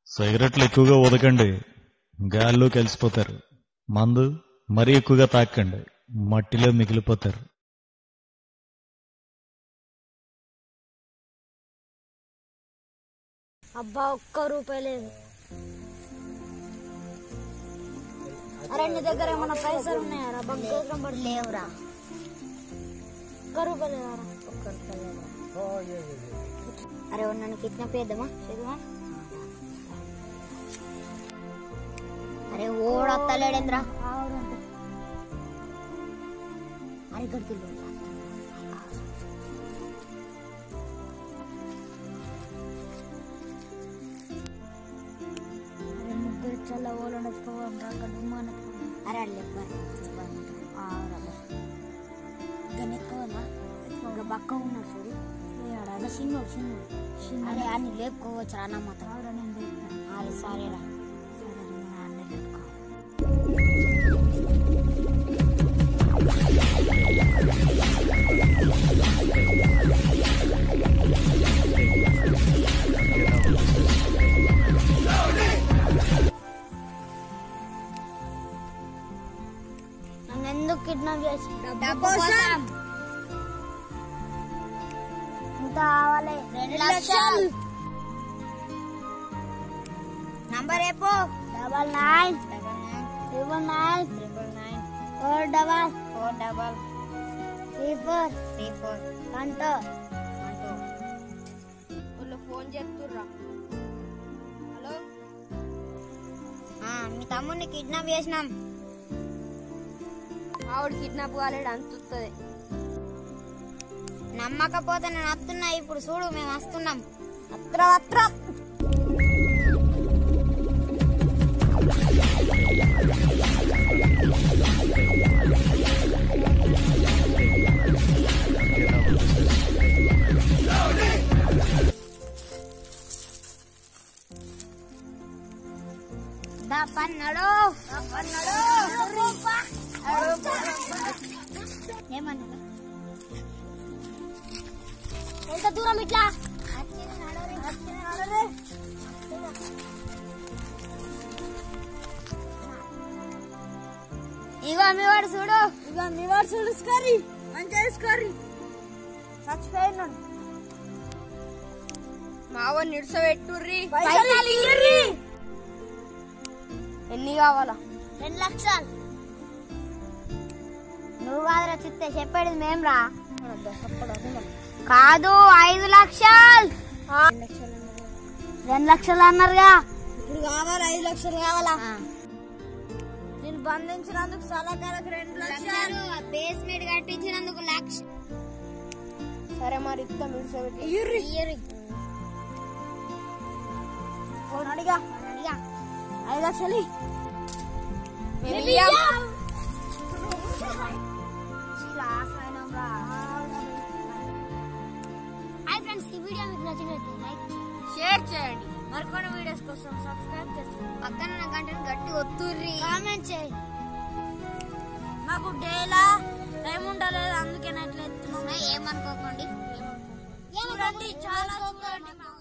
సిగరెట్లు ఎక్కువగా ఊదకండి గాల్లో కలిసిపోతారు మందు మరీ ఎక్కువగా తాకండి మట్టిలో మిగిలిపోతారు అబ్బా ఒక్క రూపాయి లేదు అరే నీ దగ్గర ఏమన్నా పైసలు ఉన్నాయారా బంగారం పడి లేవురా ఒక్క రూపాయి లేదారా ఒక్క రూపాయి లేదురా అరే నన్ను కిడ్నాప్ చేద్దామా చేద్దామా అరే ఓడత్తలేడేంద్రా అరే ఇక్కడికి వెళ్ళు. అరే ముగ్గురు చల్ల ఓలను ఎత్తుకోవాలి అక్కడ ఉమ్మని అరే అల్లు ఎత్తుకోవాలా ఇంకా బక్క ఉన్నాడు చూడు అదే చిన్నోడు చిన్నోడు అరే అన్ని లేపుకోవచ్చు రా నమ్మతం అరే సరేరా సరే అన్నీ లేపుకో నన్ను ఎందుకు కిడ్నాప్ చేసి డబ్బు కోసం ఎంత కావాలి రెండు లక్షలు నంబర్ ఏపో double nine double nine triple nine triple nine four double four double three four three four one two one two వాళ్ళు ఫోన్ చేస్తుర్రా హలో మీ తమ్ముడిని కిడ్నాప్ చేసినాం ఆవిడ కిడ్నాప్ కాలేడు అంతుతుంది నమ్మకపోతే నేను వస్తున్నా ఇప్పుడు చూడు మేము వస్తున్నాం అత్ర అత్ర పన్నాడు పన్నాడు ఏమన్నా ఎంత దూరం ఇట్లా ఇగో మీ వాడు చూడు ఇక మీ వాడు చూడు స్కరీ మంచిగా స్కరీ చచ్చిపోయినాడు మావ నిడిసబెట్టుర్రి పైసలు ఇయ్యుర్రి. ఎన్ని కావాలా రెండు లక్షలు నువ్వు కాదురా చిత్తే చెప్పేది మేం రా కాదు ఐదు లక్షలు రెండు లక్షలు అన్నారుగా ఇప్పుడు కావాలి ఐదు లక్షలు కావాలా నేను బంధించినందుకు సలహాలకు రెండు లక్షలు బేస్మెంట్ కట్టించినందుకు లక్ష సరే మరి ఇస్తాం నిడిసబెట్టి ఇయ్యుర్రి. ఫోన్ అడిగా అడిగా. ఐదు లక్షలు మేము ఇయ్యం. ఇయ్యం. లాస్ అయినాం రా. హాయ్ ఫ్రెండ్స్ ఈ వీడియో మీకు నచ్చినట్లయితే లైక్ చేయండి షేర్ చేయండి మరికొన్ని వీడియోస్ కోసం సబ్స్క్రైబ్ చేసుకోండి పక్కన ఉన్న గంటను గట్టి ఒత్తుర్రి కామెంట్ చేయండి మాకు డేలా టైం ఉండలేదు అందుకే ఎట్లా ఎత్తున్నాం ఏమనుకోకండి చూడండి చాలా చూడండి